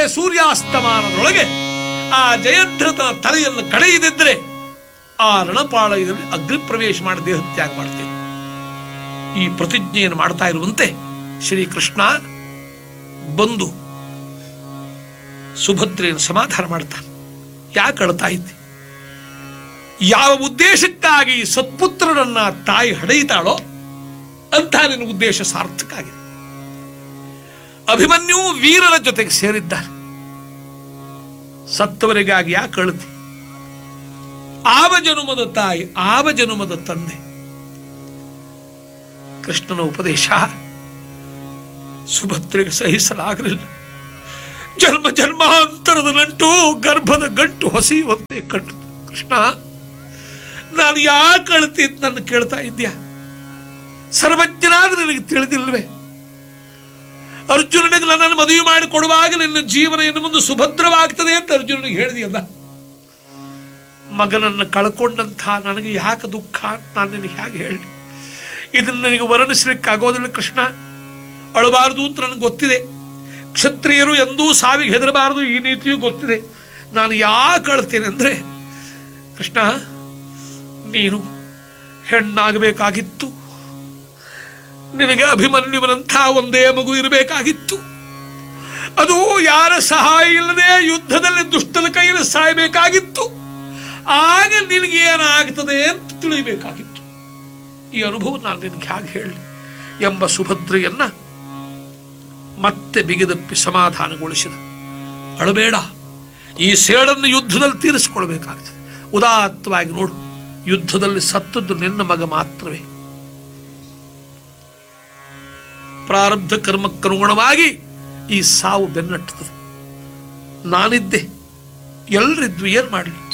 ನಾಳೆ ಸೂರ್ಯಾಸ್ತಮಾನದೊಳಗೆ ಆ ಜಯದ್ರಥನ ತಲೆಯನ್ನು ಕಳೆಯದಿದ್ರೆ ಆ ರಣಪಾಳಯದಲ್ಲಿ ಅಗ್ನಿ ಪ್ರವೇಶ ಮಾಡಿ ದೇಹತ್ಯಾಗ ಮಾಡ್ತೇನೆ ಈ ಪ್ರತಿಜ್ಞೆಯನ್ನು ಮಾಡ್ತಾ ಇರುವಂತೆ ಶ್ರೀಕೃಷ್ಣ ಬಂದು ಸುಭದ್ರೆಯನ್ನು ಸಮಾಧಾನ ಮಾಡ್ತಾನೆ ಯಾಕೆ ಅಳ್ತಾ ಇದ್ದೆ ಯಾವ ಉದ್ದೇಶಕ್ಕಾಗಿ ಸತ್ಪುತ್ರನನ್ನ ತಾಯಿ ಹಡೆಯುತ್ತಾಳೋ ಅಂತ ನಿನ್ನ ಉದ್ದೇಶ ಸಾರ್ಥಕ ಆಗಿದೆ ಅಭಿಮನ್ಯು ವೀರರ ಜೊತೆಗೆ ಸೇರಿದ್ದಾರೆ ಸತ್ತವರಿಗಾಗಿ ಯಾಕೆ ಅಳತಿ ಆವ ಜನುಮದ ತಾಯಿ ಆವ ಜನುಮದ ತಂದೆ ಕೃಷ್ಣನ ಉಪದೇಶ ಸುಭದ್ರೆಗೆ ಸಹಿಸಲಾಗಲಿಲ್ಲ ಜನ್ಮ ಜನ್ಮಾಂತರದ ನಂಟು ಗರ್ಭದ ಗಂಟು ಹೊಸೆಯುವಂತೆ ಕಂಡು ಕೃಷ್ಣ ನಾನು ಯಾಕೆ ಅಳ್ತಿ ಅಂತ ನನ್ನ ಕೇಳ್ತಾ ಇದ್ಯಾ ಸರ್ವಜ್ಞನಾದ ನಿನಗೆ ತಿಳಿದಿಲ್ವೇ ಅರ್ಜುನನಿಗೆ ನನ್ನನ್ನು ಮದುವೆ ಮಾಡಿ ಕೊಡುವಾಗ ನಿನ್ನ ಜೀವನ ಇನ್ನು ಮುಂದೆ ಸುಭದ್ರವಾಗ್ತದೆ ಅಂತ ಅರ್ಜುನನಿಗೆ ಹೇಳಿದೆಯಲ್ಲ ಮಗನನ್ನು ಕಳ್ಕೊಂಡಂಥ ನನಗೆ ಯಾಕೆ ದುಃಖ ಅಂತ ನಾನು ನಿನಗೆ ಹೇಗೆ ಹೇಳಿ ಇದನ್ನು ನನಗೆ ವರ್ಣಿಸ್ಲಿಕ್ಕೆ ಆಗೋದಿಲ್ಲ ಕೃಷ್ಣ ಅಳಬಾರದು ಅಂತ ನನಗೆ ಗೊತ್ತಿದೆ ಕ್ಷತ್ರಿಯರು ಎಂದೂ ಸಾವಿಗೆ ಹೆದರಬಾರದು ಈ ನೀತಿಯೂ ಗೊತ್ತಿದೆ ನಾನು ಯಾಕೆ ಅಳ್ತೇನೆ ಅಂದ್ರೆ ಕೃಷ್ಣ ನೀನು ಹೆಣ್ಣಾಗಬೇಕಾಗಿತ್ತು ನಿನಗೆ ಅಭಿಮನ್ಯುವನಂಥ ಒಂದೇ ಮಗು ಇರಬೇಕಾಗಿತ್ತು ಅದು ಯಾರ ಸಹಾಯ ಇಲ್ಲದೆ ಯುದ್ಧದಲ್ಲಿ ದುಷ್ಟನ ಕೈಯಲ್ಲಿ ಸಾಯಬೇಕಾಗಿತ್ತು ಆಗ ನಿನಗೆ ಏನಾಗ್ತದೆ ಅಂತ ತಿಳಿಯಬೇಕಾಗಿತ್ತು ಈ ಅನುಭವ ನಾನು ನಿನಗೆ ಹೇಗೆ ಹೇಳಿ ಎಂಬ ಸುಭದ್ರೆಯನ್ನ ಮತ್ತೆ ಬಿಗಿದಪ್ಪಿ ಸಮಾಧಾನಗೊಳಿಸಿದ ಅಳಬೇಡ ಈ ಸೇಡನ್ನು ಯುದ್ಧದಲ್ಲಿ ತೀರಿಸಿಕೊಳ್ಬೇಕಾಗ್ತದೆ ಉದಾತ್ತವಾಗಿ ನೋಡು ಯುದ್ಧದಲ್ಲಿ ಸತ್ತದ್ದು ನಿನ್ನ ಮಗ ಮಾತ್ರವೇ ಪ್ರಾರಬ್ಧ ಕರ್ಮಕ್ಕನುಗುಣವಾಗಿ ಈ ಸಾವು ಬೆನ್ನಟ್ಟುತ್ತದೆ ನಾನಿದ್ದೆ ಎಲ್ಲರಿದ್ವಿ ಏನ್ ಮಾಡಲಿ